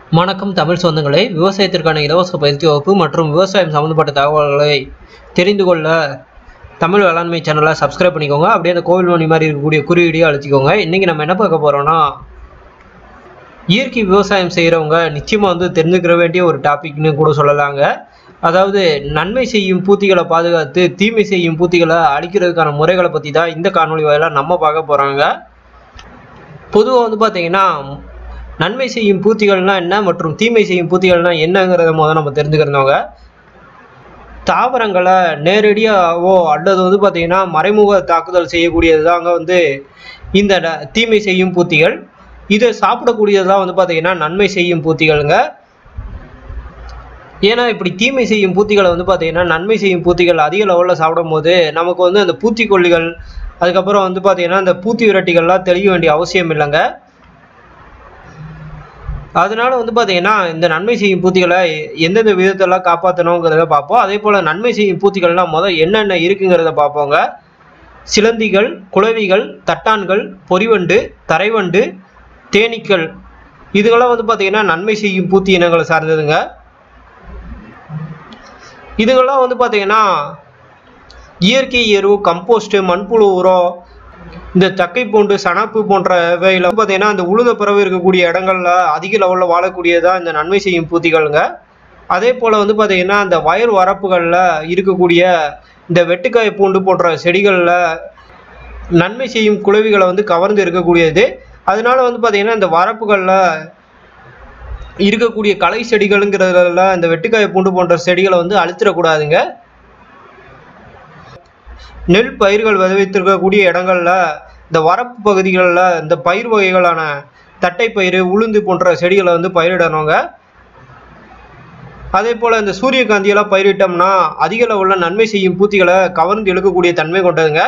வணக்கம் தமிழ் சொந்தங்களே விவசாயத்திற்கான இலவச பயிற்சி வகுப்பு மற்றும் விவசாயம் சம்மந்தப்பட்ட தகவல்களை தெரிந்து கொள்ள தமிழ் வேளாண்மை சேனலை சப்ஸ்கிரைப் பண்ணிக்கோங்க அப்படியே அந்த கோவில் மணி மாதிரி இருக்கக்கூடிய குறியீடையும் அழுத்திக்கோங்க இன்றைக்கி நம்ம என்ன பார்க்க போகிறோம்னா இயற்கை விவசாயம் செய்கிறவங்க நிச்சயமாக வந்து தெரிஞ்சுக்கிற வேண்டிய ஒரு டாபிக்னு கூட சொல்லலாங்க அதாவது நன்மை செய்யும் பூத்திகளை பாதுகாத்து தீமை செய்யும் பூத்திகளை அழிக்கிறதுக்கான முறைகளை பற்றி தான் இந்த காணொளி வாயிலாக நம்ம பார்க்க போகிறோங்க பொதுவாக வந்து பார்த்தீங்கன்னா நன்மை செய்யும் பூத்திகள்னா என்ன மற்றும் தீமை செய்யும் பூத்திகள்னா என்னங்கிறத முதல்ல நம்ம தெரிஞ்சுக்கிறவங்க தாவரங்களை நேரடியாகவோ அல்லது வந்து பார்த்தீங்கன்னா மறைமுக தாக்குதல் செய்யக்கூடியது தாங்க வந்து இந்த ந- தீமை செய்யும் பூத்திகள் இதை சாப்பிடக்கூடியது தான் வந்து பார்த்தீங்கன்னா நன்மை செய்யும் பூத்திகள்ங்க ஏன்னா இப்படி தீமை செய்யும் பூத்திகளை வந்து பார்த்தீங்கன்னா நன்மை செய்யும் பூத்திகள் அதிக லெவலில் சாப்பிடும் போது நமக்கு வந்து அந்த பூச்சிக்கொல்லிகள் அதுக்கப்புறம் வந்து பார்த்தீங்கன்னா அந்த பூத்தி விரட்டிகள்லாம் தெளிக்க வேண்டிய அவசியம் இல்லைங்க அதனால வந்து பார்த்தீங்கன்னா இந்த நன்மை செய்யும் பூத்திகளை எந்தெந்த விதத்தெல்லாம் காப்பாற்றணுங்கிறத பார்ப்போம் அதே போல் நன்மை செய்யும் பூத்திகள்லாம் முதல் என்னென்ன இருக்குங்கிறத பார்ப்போங்க சிலந்திகள் குளவிகள் தட்டான்கள் பொறிவண்டு தரைவண்டு தேனீக்கள் இதுகெல்லாம் வந்து பார்த்தீங்கன்னா நன்மை செய்யும் பூத்தி இனங்களை சார்ந்ததுங்க இதுகெல்லாம் வந்து பார்த்தீங்கன்னா இயற்கை எரு கம்போஸ்ட்டு மண்புழு உரம் இந்த தக்கை பூண்டு சணப்பு போன்றவையில் வந்து பார்த்தீங்கன்னா அந்த உழுத பிறகு இருக்கக்கூடிய இடங்கள்ல அதிக லெவலில் வாழக்கூடியதான் இந்த நன்மை செய்யும் பூத்திகள்ங்க அதே போல் வந்து பார்த்தீங்கன்னா இந்த வயல் வரப்புகளில் இருக்கக்கூடிய இந்த வெட்டுக்காய் பூண்டு போன்ற செடிகளில் நன்மை செய்யும் குளவிகளை வந்து கவர்ந்து இருக்கக்கூடியது அதனால வந்து பார்த்தீங்கன்னா இந்த வரப்புகளில் இருக்கக்கூடிய களை செடிகளுங்கிறதுல இந்த வெட்டுக்காய் பூண்டு போன்ற செடிகளை வந்து அழுத்திடக்கூடாதுங்க நெல் பயிர்கள் விளைவித்திருக்கக்கூடிய இடங்கள்ல இந்த வரப்பு பகுதிகளில் இந்த பயிர் வகைகளான தட்டைப்பயிறு உளுந்து போன்ற செடிகளை வந்து பயிரிடணுங்க அதே போல் இந்த சூரியகாந்தியெல்லாம் பயிரிட்டோம்னா அதிக லெவலில் நன்மை செய்யும் பூத்திகளை கவர்ந்து இழுக்கக்கூடிய தன்மை கொண்டதுங்க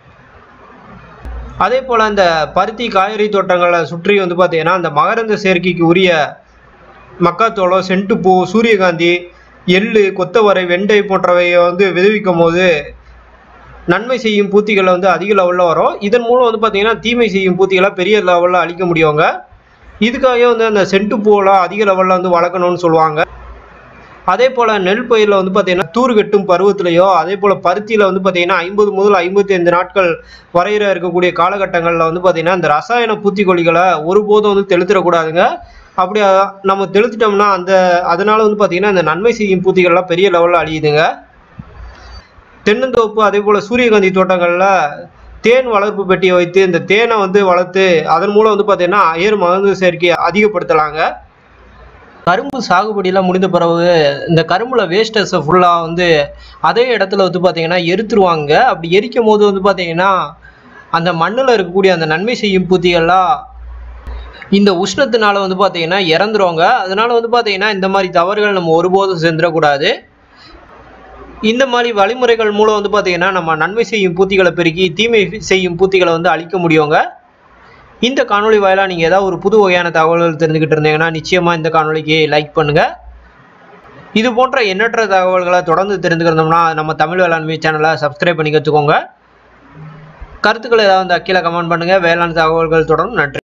அதே போல் இந்த பருத்தி காய்கறி தோட்டங்களை சுற்றி வந்து பார்த்தீங்கன்னா அந்த மகரந்த சேர்க்கைக்கு உரிய மக்காச்சோளம் செண்டுப்பூ சூரியகாந்தி எள்ளு கொத்தவரை வெண்டை போன்றவையை வந்து விளைவிக்கும் போது நன்மை செய்யும் பூத்திகளை வந்து அதிக லெவலில் வரும் இதன் மூலம் வந்து பார்த்தீங்கன்னா தீமை செய்யும் பூத்திகளை பெரிய லெவலில் அழிக்க முடியுங்க இதுக்காகவே வந்து அந்த செண்டு பூவெல்லாம் அதிக லெவலில் வந்து வளர்க்கணும்னு சொல்லுவாங்க அதே போல் நெல் பயிரில் வந்து பார்த்தீங்கன்னா தூர் கட்டும் பருவத்திலையோ அதே போல் பருத்தியில் வந்து பார்த்தீங்கன்னா ஐம்பது முதல் ஐம்பத்தி ஐந்து நாட்கள் வரையிற இருக்கக்கூடிய காலகட்டங்களில் வந்து பார்த்தீங்கன்னா இந்த ரசாயன பூச்சிக்கொல்லிகளை ஒருபோதும் வந்து தெளித்திடக்கூடாதுங்க அப்படி அ- நம்ம தெளித்துட்டோம்னா அந்த அதனால வந்து பார்த்தீங்கன்னா இந்த நன்மை செய்யும் பூச்சிகள்லாம் பெரிய லெவலில் அழியுதுங்க தென்னந்தோப்பு அதே போல் சூரியகாந்தி தோட்டங்களில் தேன் வளர்ப்பு பெட்டியை வைத்து இந்த தேனை வந்து வளர்த்து அதன் மூலம் வந்து பார்த்தீங்கன்னா அயர் மருந்து சேர்க்கையை அதிகப்படுத்தலாங்க கரும்பு சாகுபடியெல்லாம் முடிந்த பிறகு இந்த கரும்புல வேஸ்டஸை ஃபுல்லாக வந்து அதே இடத்துல வந்து பார்த்தீங்கன்னா எரித்துருவாங்க அப்படி எரிக்கும் போது வந்து பார்த்தீங்கன்னா அந்த மண்ணில் இருக்கக்கூடிய அந்த நன்மை செய்யும் பூத்திகள்லாம் இந்த உஷ்ணத்தினால வந்து பார்த்தீங்கன்னா இறந்துருவாங்க அதனால வந்து பார்த்தீங்கன்னா இந்த மாதிரி தவறுகள் நம்ம ஒருபோதும் செஞ்சிடக்கூடாது இந்த மாதிரி வழிமுறைகள் மூலம் வந்து பார்த்தீங்கன்னா நம்ம நன்மை செய்யும் பூத்திகளை பெருக்கி தீமை செய்யும் பூத்திகளை வந்து அழிக்க முடியுங்க இந்த காணொளி வாயிலாக நீங்கள் ஏதாவது ஒரு புது வகையான தகவல்கள் தெரிஞ்சுக்கிட்டு இருந்தீங்கன்னா நிச்சயமாக இந்த காணொளிக்கு லைக் பண்ணுங்கள் இது போன்ற எண்ணற்ற தகவல்களை தொடர்ந்து தெரிஞ்சுக்கிறோம்னா நம்ம தமிழ் வேளாண்மை சேனலை சப்ஸ்கிரைப் பண்ணி வச்சுக்கோங்க கருத்துக்கள் ஏதாவது இருந்தா கீழே கமெண்ட் பண்ணுங்கள் வேளாண் தகவல்கள் தொடரும் நன்றி